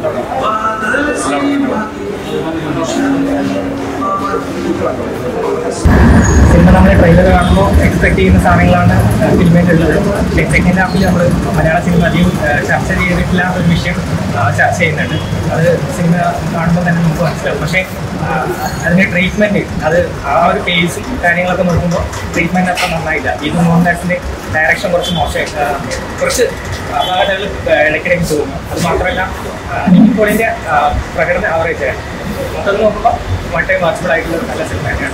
cinema നമ്മൾ trailer കാണുമ്പോൾ expect ചെയ്യുന്ന സാധനങ്ങളാണ് സിനിമയിലുള്ളത് പക്ഷേ സെക്കൻഡ് ഹാഫിൽ നമ്മൾ മലയാള സിനിമ അധികം ആ, ചർച്ച ചെയ്തിട്ടില്ലാത്ത ഒരു വിഷയം ആ, ചർച്ച ചെയ്യുന്നുണ്ട് അത് സിനിമ കാണുമ്പോൾ തന്നെ നമുക്ക് മനസ്സിലാവും പക്ഷേ ആ, അതിൻ്റെ ട്രീറ്റ്മെൻറ്റ് അത് ആ ഒരു പേസും കാര്യങ്ങളൊക്കെ നോക്കുമ്പോൾ ട്രീറ്റ്മെൻറ്റ് അത്ര നന്നായില്ല ഇത് മോഹൻദാസിൻ്റെ ഡയറക്ഷൻ കുറച്ച് മോശമായി ആ, കുറച്ച് അപാകതകൾ ഇടയ്ക്കിടയ്ക്ക് തോന്നുന്നു അത് മാത്രമല്ല നിമിക്കോളിൻ്റെ പ്രകടന ആവറേജ് ആണ് മൊത്തത്തിൽ നോക്കുമ്പോൾ വൺ ടൈം വാച്ചബിൾ ആയിട്ടുള്ള ഒരു നല്ല സിനിമ തന്നെയാണ്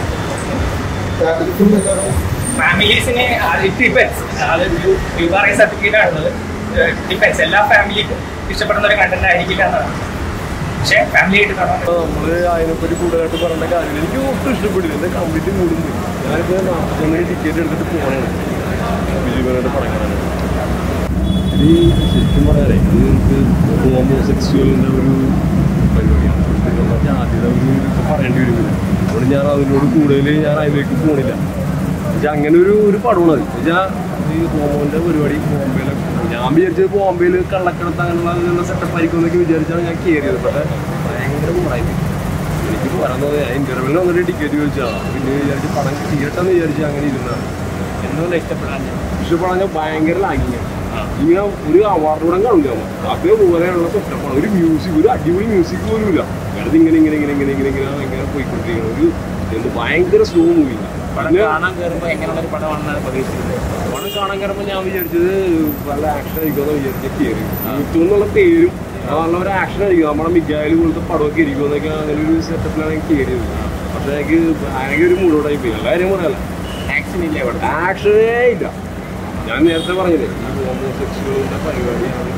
ഫാമിലീസിനെ ഇറ്റ് ഡിപ്പെൻസ് അത് യു ആർ ഐ സർട്ടിഫിക്കറ്റ് ആണുള്ളത് ഡിപ്പെൻസ് എല്ലാ ഫാമിലിക്കും ഇഷ്ടപ്പെടുന്ന ഒരു കണ്ടന്റ് ആയിരിക്കില്ല എന്നാണ് പക്ഷേ ഫാമിലി ആയിട്ട് കാണാൻ നമ്മള് അതിനെപ്പറ്റി കൂടുതലായിട്ട് പറയേണ്ട കാര്യമില്ല എനിക്ക് ഒട്ടും ഇഷ്ടപ്പെടില്ല എന്റെ കംപ്ലീറ്റ് കൂടുന്നു ഞാനിപ്പോ നാൽപ്പത്തൊന്നിന് ടിക്കറ്റ് എടുത്തിട്ട് പോകണം വിജയകുമാരുടെ പടം കാണാൻ ഇത് ശരിക്കും പറയാറേ ഇത് എനിക്ക് ഹോമോസെക്സ്വലിന്റെ ഒരു പരിപാടിയാണ് ഇതിനുള്ള ജാതിയുടെ ഒരു ഇതൊക്കെ പറയേണ്ടി വരുന്നില്ല അതുകൊണ്ട് ഞാൻ അതിനോട് കൂടുതൽ ഞാൻ അതിലേക്ക് പോണില്ല എന്നുവെച്ചാൽ അങ്ങനെ ഒരു ഒരു പടമാണ് അത് എന്നുവെച്ചാൽ ഈ ഹോമോന്റെ പരിപാടി ബോംബെയിലെ ഞാൻ വിചാരിച്ചത് ബോംബെയിൽ കള്ളക്കടത്ത് അങ്ങനെയുള്ള സെറ്റപ്പ് ആയിരിക്കും എന്നൊക്കെ വിചാരിച്ചാണ് ഞാൻ കയറിയത് പക്ഷേ ഭയങ്കര കൂടായി എനിക്ക് പറയാൻ തോന്നി ഞാൻ ഇന്റർവ്യൂവിൽ വന്നിട്ട് ടിക്കറ്റ് ചോദിച്ചാണ് പിന്നെ വിചാരിച്ച് പടം തീരട്ടെന്ന് വിചാരിച്ച് അങ്ങനെ ഇരുന്നതാണ് എന്തുകൊണ്ട് ഇഷ്ടപ്പെടാൻ ഇഷ്ടപ്പെടാൻ ഞാൻ ഭയങ്കര ലാഗിങ്ങാണ് ഇങ്ങനെ ഒരു അവാർഡോടെ കാണില്ല അതേപോലെയുള്ള സെറ്റപ്പാണ് ഒരു മ്യൂസിക് ഒരു അടിപൊളി മ്യൂസിക് പോലും ഇല്ല വെറുതെ ഇങ്ങനെ ഇങ്ങനെ ഇങ്ങനെ ഇങ്ങനെ ഇങ്ങനെ ഇങ്ങനെ ഇങ്ങനെ പോയിക്കൊണ്ടിരിക്കണം ഒരു എന്ത് ഭയങ്കര സ്ലോ മൂവി പടം കാണാൻ കയറുമ്പോൾ എങ്ങനെയുള്ള ഒരു പടമാണെന്നാണ് പ്രതീക്ഷിച്ചത് പടം കാണാൻ കയറുമ്പോൾ ഞാൻ വിചാരിച്ചത് നല്ല ആക്ഷൻ ആയിരിക്കുമെന്ന് വിചാരിച്ച കയറി യൂട്യൂബ് എന്നുള്ള പേരും അത് നല്ല ഒരു ആക്ഷൻ ആയിരിക്കും നമ്മുടെ മിഗായിൽ പോലത്തെ പടമൊക്കെ ഇരിക്കുമെന്നൊക്കെ അങ്ങനെ ഒരു സെറ്റപ്പിലാണ് എനിക്ക് കയറിയത് പക്ഷേ എനിക്ക് ഭയങ്കര ഒരു മൂടോട്ടായി പോയി എല്ലാ കാര്യം പറയാല്ല ആക്ഷൻ ഇല്ല ഇവിടെ ആക്ഷനേ ഇല്ല ഞാൻ നേരത്തെ പറഞ്ഞില്ലേ ഈ ഹോമോസെക്സുകളുടെ പരിപാടിയാണ്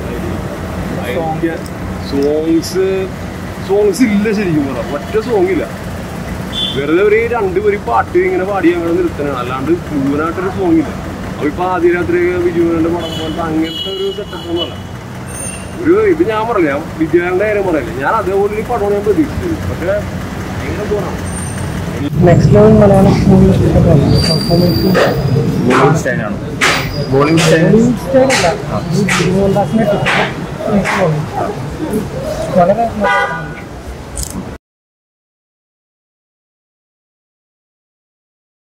സോങ്സ് സോങ്സ് ഇല്ല ശരിക്കും പറ ഒറ്റ സോങ് ഇല്ല വെറുതെ ഒരു രണ്ട് ഒരു പാട്ട് ഇങ്ങനെ പാടി അങ്ങനെ നിർത്തണം അല്ലാണ്ട് മുഴുവനായിട്ടൊരു സോങ് ഇല്ല അപ്പൊ ഇപ്പൊ ആദ്യ രാത്രി വിജുവിന്റെ പടം പോലത്തെ അങ്ങനത്തെ ഒരു സെറ്റപ്പ് ഒന്നുമല്ല ഒരു ഇത് ഞാൻ പറഞ്ഞില്ല ഞാൻ വിജയന്റെ കാര്യം പറയില്ല ഞാൻ അതേപോലെ ഒരു പടമാണ് ഞാൻ പ്രതീക്ഷിച്ചത് പക്ഷേ ഭയങ്കര പോറാണ് next level Malayalam movie performance Bollywood സ്റ്റൈലാണ് ബോളിവുഡ് സ്റ്റൈൽ സ്റ്റൈലല്ല മോഹൻദാസിനെ വളരെ